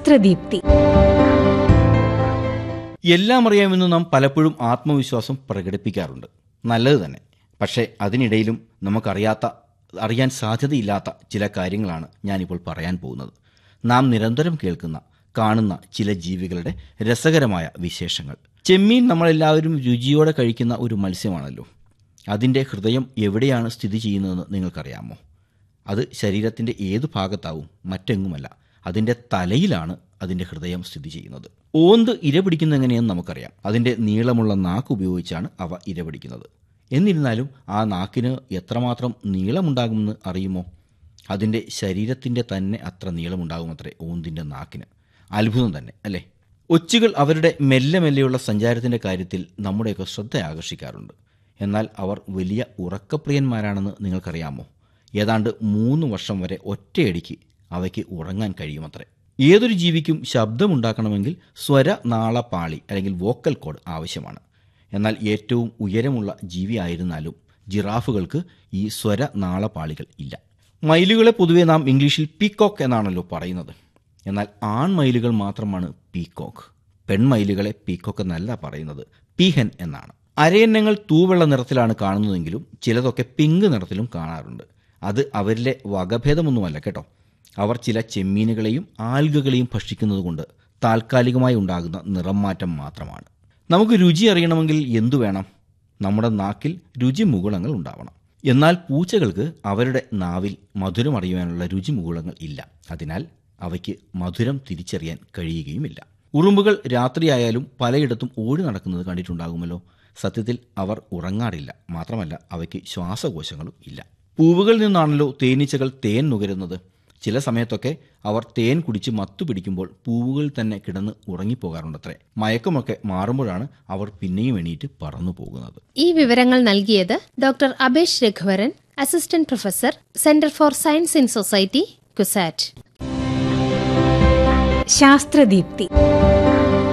ശാസ്ത്രദീപ്തി എല്ലാം അറിയാമെന്ന് നാം പലപ്പോഴും ആത്മവിശ്വാസം പ്രകടിപ്പിക്കാറുണ്ട് നല്ലത് തന്നെ പക്ഷേ അതിനിടയിലും നമുക്കറിയാത്ത അറിയാൻ സാധ്യതയില്ലാത്ത ചില കാര്യങ്ങളാണ് ഞാനിപ്പോൾ പറയാൻ പോകുന്നത് നാം നിരന്തരം കേൾക്കുന്ന കാണുന്ന ചില ജീവികളുടെ രസകരമായ വിശേഷങ്ങൾ ചെമ്മീൻ നമ്മളെല്ലാവരും രുചിയോടെ കഴിക്കുന്ന ഒരു മത്സ്യമാണല്ലോ അതിൻ്റെ ഹൃദയം എവിടെയാണ് സ്ഥിതി ചെയ്യുന്നതെന്ന് നിങ്ങൾക്കറിയാമോ അത് ശരീരത്തിൻ്റെ ഏതു ഭാഗത്താവും മറ്റെങ്ങുമല്ല അതിൻ്റെ തലയിലാണ് അതിൻ്റെ ഹൃദയം സ്ഥിതി ചെയ്യുന്നത് ഓന്ത് ഇര പിടിക്കുന്ന എങ്ങനെയെന്ന് നമുക്കറിയാം അതിൻ്റെ നീളമുള്ള നാക്ക് ഉപയോഗിച്ചാണ് അവ ഇര പിടിക്കുന്നത് എന്നിരുന്നാലും ആ നാക്കിന് എത്രമാത്രം നീളമുണ്ടാകുമെന്ന് അറിയുമോ അതിൻ്റെ ശരീരത്തിൻ്റെ തന്നെ അത്ര നീളമുണ്ടാകുമത്രേ ഓന്തിൻ്റെ നാക്കിന് അത്ഭുതം തന്നെ അല്ലേ ഒച്ചുകൾ അവരുടെ മെല്ലെ മെല്ലെയുള്ള സഞ്ചാരത്തിൻ്റെ കാര്യത്തിൽ നമ്മുടെയൊക്കെ ശ്രദ്ധ ആകർഷിക്കാറുണ്ട് എന്നാൽ അവർ വലിയ ഉറക്കപ്രിയന്മാരാണെന്ന് നിങ്ങൾക്കറിയാമോ ഏതാണ്ട് മൂന്ന് വർഷം വരെ ഒറ്റയടിക്ക് അവയ്ക്ക് ഉറങ്ങാൻ കഴിയുമത്രേ ഏതൊരു ജീവിക്കും ശബ്ദമുണ്ടാക്കണമെങ്കിൽ സ്വര നാളപാളി അല്ലെങ്കിൽ വോക്കൽ കോഡ് ആവശ്യമാണ് എന്നാൽ ഏറ്റവും ഉയരമുള്ള ജീവിയായിരുന്നാലും ജിറാഫുകൾക്ക് ഈ സ്വര നാളപാളികൾ ഇല്ല മയിലുകളെ പൊതുവെ നാം ഇംഗ്ലീഷിൽ പീക്കോക്ക് എന്നാണല്ലോ പറയുന്നത് എന്നാൽ ആൺമയിലുകൾ മാത്രമാണ് പീക്കോക്ക് പെൺമയിലുകളെ പീക്കോക്ക് എന്നല്ല പറയുന്നത് പീഹൻ എന്നാണ് അരയന്നങ്ങൾ തൂവെള്ള നിറത്തിലാണ് കാണുന്നതെങ്കിലും ചിലതൊക്കെ പിങ്ക് നിറത്തിലും കാണാറുണ്ട് അത് അവരിലെ വകഭേദമൊന്നുമല്ല കേട്ടോ അവർ ചില ചെമ്മീനുകളെയും ആൽഗകളെയും ഭക്ഷിക്കുന്നതുകൊണ്ട് താൽക്കാലികമായി ഉണ്ടാകുന്ന നിറം മാറ്റം മാത്രമാണ് നമുക്ക് രുചി അറിയണമെങ്കിൽ എന്തു വേണം നമ്മുടെ നാക്കിൽ രുചി മുകുളങ്ങൾ ഉണ്ടാവണം എന്നാൽ പൂച്ചകൾക്ക് അവരുടെ നാവിൽ മധുരം അറിയുവാനുള്ള രുചി മുകുളങ്ങൾ ഇല്ല അതിനാൽ അവയ്ക്ക് മധുരം തിരിച്ചറിയാൻ കഴിയുകയുമില്ല ഉറുമ്പുകൾ രാത്രിയായാലും പലയിടത്തും ഓടി നടക്കുന്നത് കണ്ടിട്ടുണ്ടാകുമല്ലോ സത്യത്തിൽ അവർ ഉറങ്ങാറില്ല മാത്രമല്ല അവയ്ക്ക് ശ്വാസകോശങ്ങളും ഇല്ല പൂവുകളിൽ നിന്നാണല്ലോ തേനീച്ചകൾ തേൻ നുകരുന്നത് ചില സമയത്തൊക്കെ അവർ തേൻ കുടിച്ച് മത്തു പിടിക്കുമ്പോൾ പൂവുകളിൽ തന്നെ കിടന്ന് ഉറങ്ങിപ്പോകാറുണ്ടത്രേ മയക്കമൊക്കെ മാറുമ്പോഴാണ് അവർ പിന്നെയും എണീറ്റ് പറന്നു പോകുന്നത് ഈ വിവരങ്ങൾ നൽകിയത് doctor Abhesh Raghuvaran assistant professor centre for science in society CUSAT ശാസ്ത്രദീപ്തി